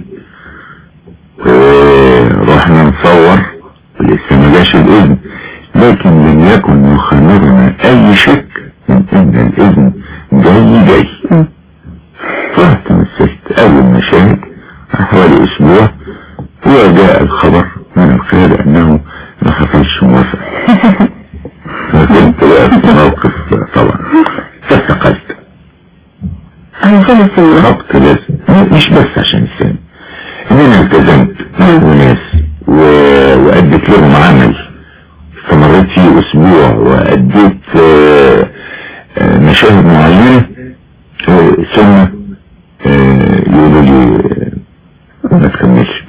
ورحنا نصور ولسه ما جاش الاذن لكن لم يكن يخمرنا اي شك من ان الاذن جاي جاي م. رحت مثلت اول مشاهد حوالي اسبوع وجاء الخبر من القيادة انه ما حصلش موافقة فكنت بقى في موقف طبعا فاستقلت عشان السينما خبط لازم مش بس عشان السن ان انا التزمت وناس و... واديت لهم عمل استمريت فيه اسبوع واديت آه، آه، مشاهد معينة آه، ثم آه، يقولوا لي آه، ما تكملش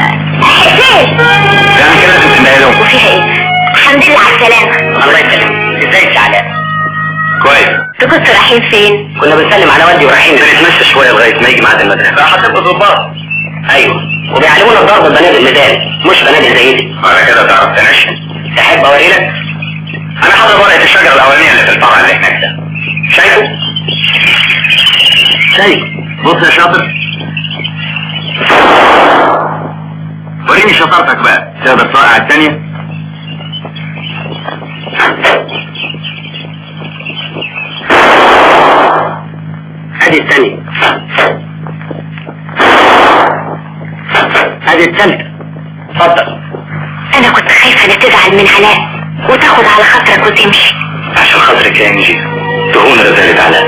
يعني كده لازم تنقلهم وفيها ايه الحمد لله على السلامة الله يسلمك ازيك يا علاء كويس انتوا كنتوا رايحين فين كنا بنسلم على والدي ورايحين بنتمشى شويه لغايه ما يجي ميعاد المدرسه راح هتبقى ظباط ايوه وبيعلمونا الضرب ببنات الميدان مش بنات زي دي على كده تعرف تنشن تحب اوري لك انا حاطط ورقه الشجره الاولانيه اللي في الفرع اللي هناك ده شايفه شايف بص يا شاطر وريني شطارتك بقى تقدر توقع الثانيه ادي الثانية ادي الثالثة اتفضل انا كنت خايفة لا تزعل من علاء وتاخد على خاطرك وتمشي عشان خاطرك يا انجي تهون رسالة علاء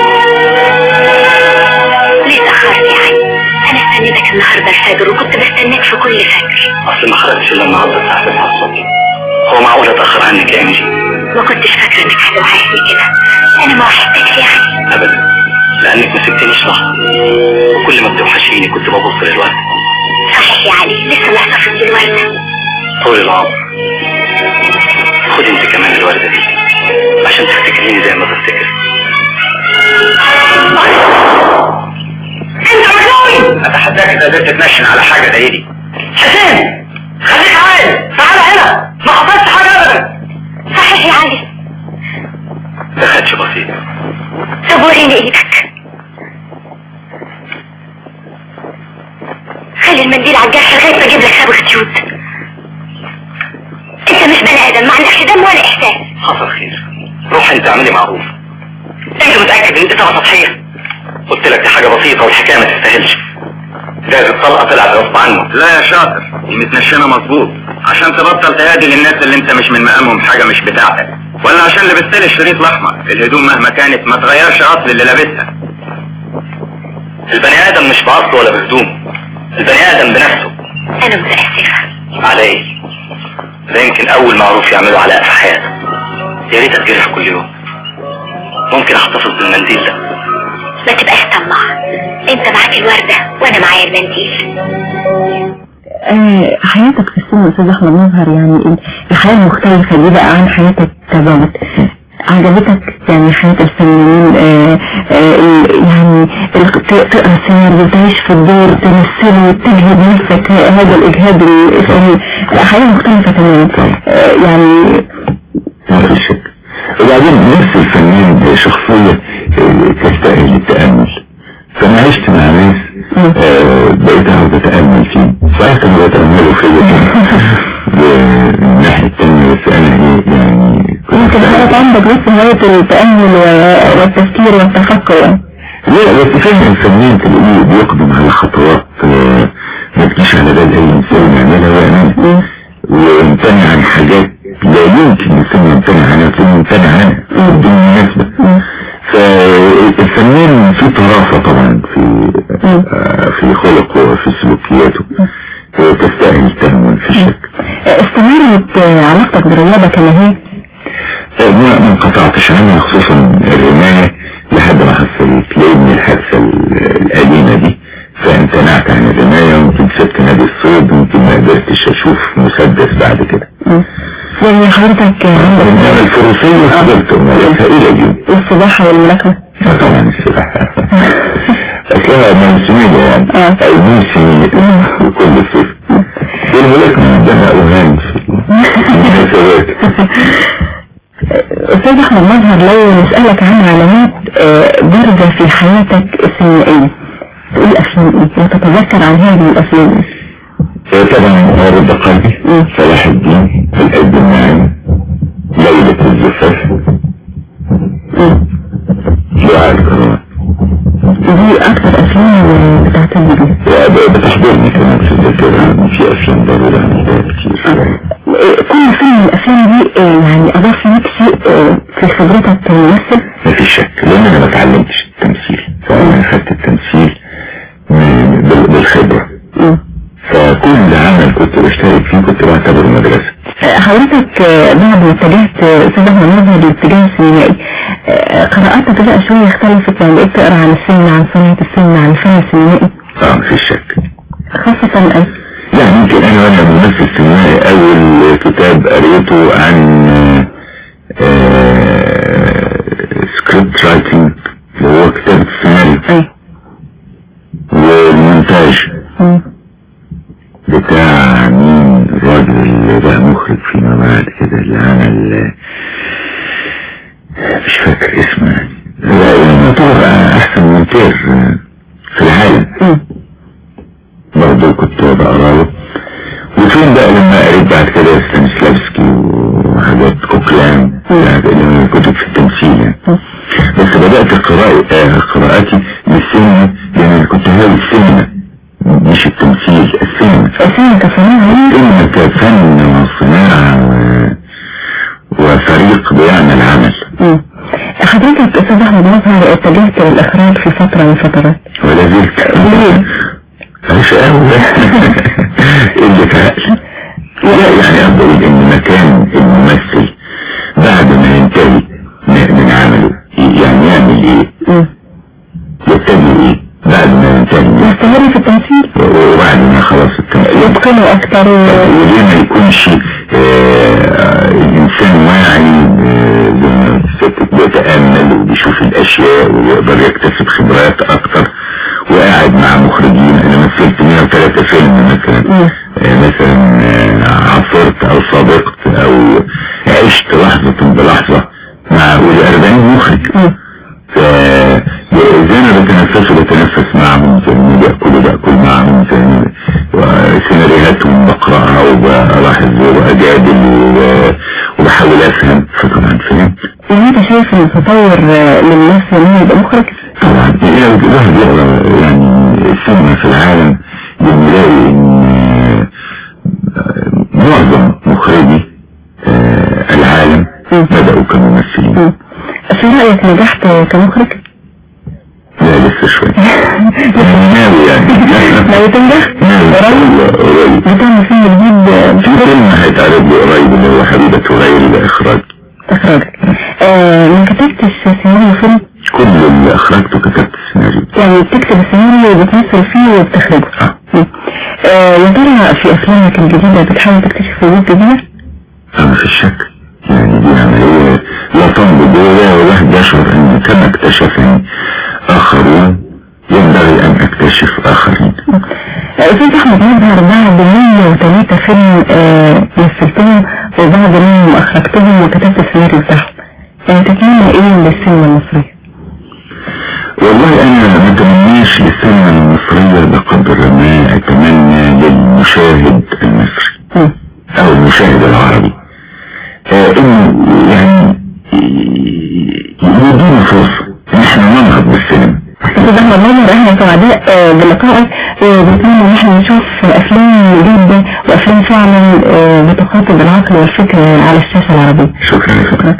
ليه تأخرت يعني انا استنيتك النهاردة الفجر وكنت بستناك في كل فجر اصل ما خرجتش الا النهارده الساعة 9 الصبح هو معقول اتأخر عنك يا انجي ما كنتش فاكرة انك هتوحشني كده انا ما وحشتكش يعني ابدا لانك ما سبتنيش لحظة وكل ما بتوحشيني كنت ببص للوقت صحيح يا علي لسه ما احتفظت الوردة طول العمر خد انت كمان الوردة دي عشان تفتكريني زي ما بفتكر انت مجنون اتحداك اذا قدرت تنشن على حاجة زي دي حسين خليك عايز تعال هنا ما حصلش حاجة ابدا صحيح يا علي ده خدش بسيط طب وريني ايدك خلي المنديل على الجرح لغاية ما اجيب لك صبغة يود انت مش بني ادم ما عندكش دم ولا احساس حصل خير روح انت اعملي معروف انت متأكد ان انت طلعة سطحية قلت لك دي حاجة بسيطة والحكاية ما تستاهلش جايز الطلقة طلعت غصب عنه لا يا شاطر المتنشنة مظبوط عشان تبطل تهادي للناس اللي انت مش من مقامهم حاجة مش بتاعتك ولا عشان لبست لي الشريط الاحمر الهدوم مهما كانت ما تغيرش اصل اللي لابسها البني ادم مش باصله ولا بهدوم البني ادم بنفسه انا متأسفة على ايه ده يمكن اول معروف يعمله علاء في حياته يا ريت اتجرح كل يوم ممكن احتفظ بالمنديل ده ما تبقاش طماع انت معاك الوردة وانا معايا المنديل آه، حياتك في السن يا استاذ احمد مظهر يعني الحياة المختلفة دي بقى عن حياتك كظابط عجبتك يعني حياة الفنانين آه، آه، ال- يعني ال- ت- تقرا سير وتعيش في الدور تمثل وتجهد نفسك هذا الاجهاد الاسري حياة مختلفة تماما آه، يعني ما في شك وبعدين نفس الفنان شخصية آه، تستاهل التأمل فأنا عشت مع ناس آه، بقيت أقعد أتأمل فيه صحيح كانوا بيتأملوا فيا من الناحية التانية بس أنا إيه يعني كنت يمكن حضرتك عندك بس هواية التأمل و- والتفكير والتفكر يعني. لا بس فعلا الفنان تلاقيه بيقدم على خطوات آه، ما تجيش على بال أي إنسان يعملها ويعملها ويمتنع عن حاجات لا يمكن الإنسان يمتنع عنها ثم يمتنع عنها بدون مناسبة فالفنان في طرافة طبعا في آه، في خلقه وفي سلوكياته آه، تستاهل التأمل في الشك آه، استمرت آه، علاقتك بالرياضة كما هي آه، ما ما انقطعتش عنها خصوصا الرماية لحد ما حصلت لي من الحادثة ال- الأليمة دي فامتنعت عن الرماية ويمكن سبت نادي الصيد ويمكن ما قدرتش اشوف مسدس بعد كده مم. يعني حضرتك عندك انما الفروسية فضلت ملكها الى اليوم السباحة والملاكمة طبعا السباحة اصلها موسمية يعني آه. او موسمية كل صيف والملاكمة عندها اوهام في المناسبات أستاذ أحمد مظهر لو نسألك عن علامات آه، بارزة في حياتك السينمائية تقول أفلام إيه؟ وتتذكر عن هذه الأفلام إيه؟ طبعا رد قلبي مم. صلاح الدين الأب الناعم ليلة الزفاف مم. دعاء الكرامات دي أكتر أفلام بتعتمد بيها وب- بتحضرني كمان في الذاكرة في أفلام ضرورة عندها كتير آه، كل فيلم من الأفلام دي آه، يعني أضاف لك شيء آه، في خبرتك كممثل ما في شك لأن أنا ما اتعلمتش التمثيل فأنا أخدت التمثيل من- بال- بالخبرة مم. فكل عمل كنت بشترك فيه كنت بعتبره مدرسة آه، حضرتك آه، بعد ما اتجهت آه، أستاذ أحمد مظهر للاتجاه السينمائي آه، قراءاتك بقى شوية اختلفت يعني بقيت تقرا عن السينما عن صناعة السينما عن الفن السينمائي اه ما في شك خاصة أي يعني يمكن انا وانا ممثل سينمائي اول كتاب قريته عن سكريبت رايتنج اللي هو كتابة السيناريو أي والمونتاج مم. بتاع مين الراجل اللي بقى مخرج فيما بعد كده اللي عمل مش فاكر اسمه يعني لا يعتبر احسن مونتير في العالم مم. برضه كنت بقراه وفين بقى لما قريت بعد كده ستانسلافسكي وحاجات كوكلان يعني اللي كتب في التمثيل يعني مم. بس بدأت قراءة آه، قراءتي للسينما لأن كنت هاوي السينما مش التمثيل السينما السينما كفنان السينما كفن وصناعة و- وفريق بيعمل عمل مم. حضرتك أستاذ أحمد مظهر اتجهت للإخراج في فترة من فترات ولا زلت ليه؟ عيش قوي اللي فعل لا يعني أقول إن مكان الممثل بعد ما ينتهي من من عمله يعني يعمل إيه مم. يتجه إيه بعد ما ينتهي من- يستمر في التمثيل وبعد ما خلاص التمثيل يتقنوا أكتر و- وليه ما يكونش آه، الإنسان واعي آه، زي ما الست بيتأمل وبيشوف الأشياء ويقدر يكتسب خبرات أكتر وقاعد مع مخرجين أنا مثلت 103 فيلم مثلا مم. آه، مثلا آه، عاصرت أو صادقت أو عشت لحظة بلحظة مع ولي 40 مخرج مم. فزي ما بتنفس بتنفس معهم زي ما بيأكلوا بأكل معهم زي ما وسيناريوهاتهم بقرأها وبلاحظ وأجادل و- وبحاول أفهم فطبعا فهمت يعني أنت شايف إن التطور آه، للناس إن هو يبقى مخرج طبعا يعني الواحد يقرأ يعني السينما في العالم بنلاقي إن آه، معظم مخرجي آه، العالم مم. بدأوا كممثلين مم. في رأيك نجحت كمخرج؟ لا لسه شوية ناوي يعني لو تنجح ناوي قريب قريب بتعمل فيلم جديد آه، في بتخرج فيلم هيتعرض لي قريب اللي هو حبيبة غير الإخراج إخراجك آه، ما كتبتش سيناريو فيلم كل اللي أخرجته كتبت السيناريو يعني بتكتب السيناريو وبتمثل فيه وبتخرجه آه. مم. آه، يا ترى في أفلامك الجديدة بتحاول تكتشف وجود جديدة؟ أنا في الشك يعني دي عملية لا تنضج ولا الواحد يشعر أن كما اكتشفني آخرون ينبغي أن أكتشف آخرين أستاذ أحمد مظهر بعد 103 فيلم آه، مثلتهم وبعد منهم أخرجتهم وكتبت السيناريو بتاعهم يعني تتمنى إيه للسينما المصرية؟ والله أنا ما أتمناش للسينما المصرية بقدر ما أتمنى للمشاهد المصري مم. أو المشاهد العربي آه إنه يعني يدينا فرصة إن إحنا ننهض بالسينما أستاذ أحمد مظهر إحنا سعداء آه، بلقائك وبنتمنى إن إحنا نشوف أفلام جديدة وأفلام فعلا آه، بتخاطب العقل والفكر على الشاشة العربية شكرا يا فندم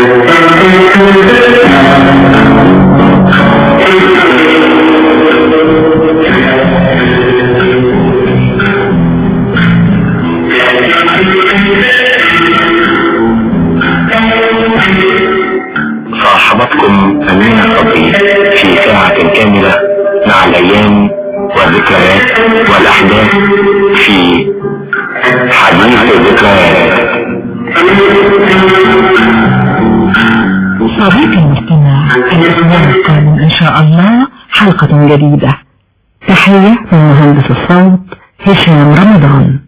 صاحبتكم أمانة صبري في ساعة كاملة مع الأيام والذكريات والأحداث في صديقي المستمع الأسبوع القادم إن شاء الله حلقة جديدة تحية من مهندس الصوت هشام رمضان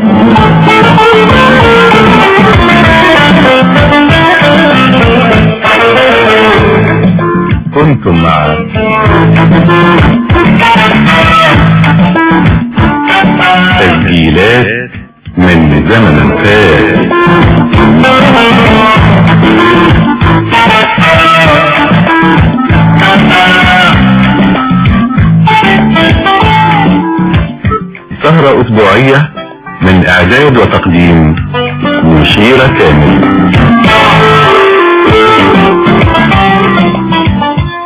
كنتم مع تسجيلات من زمن فات سهرة أسبوعية من إعداد وتقديم مشيرة كامل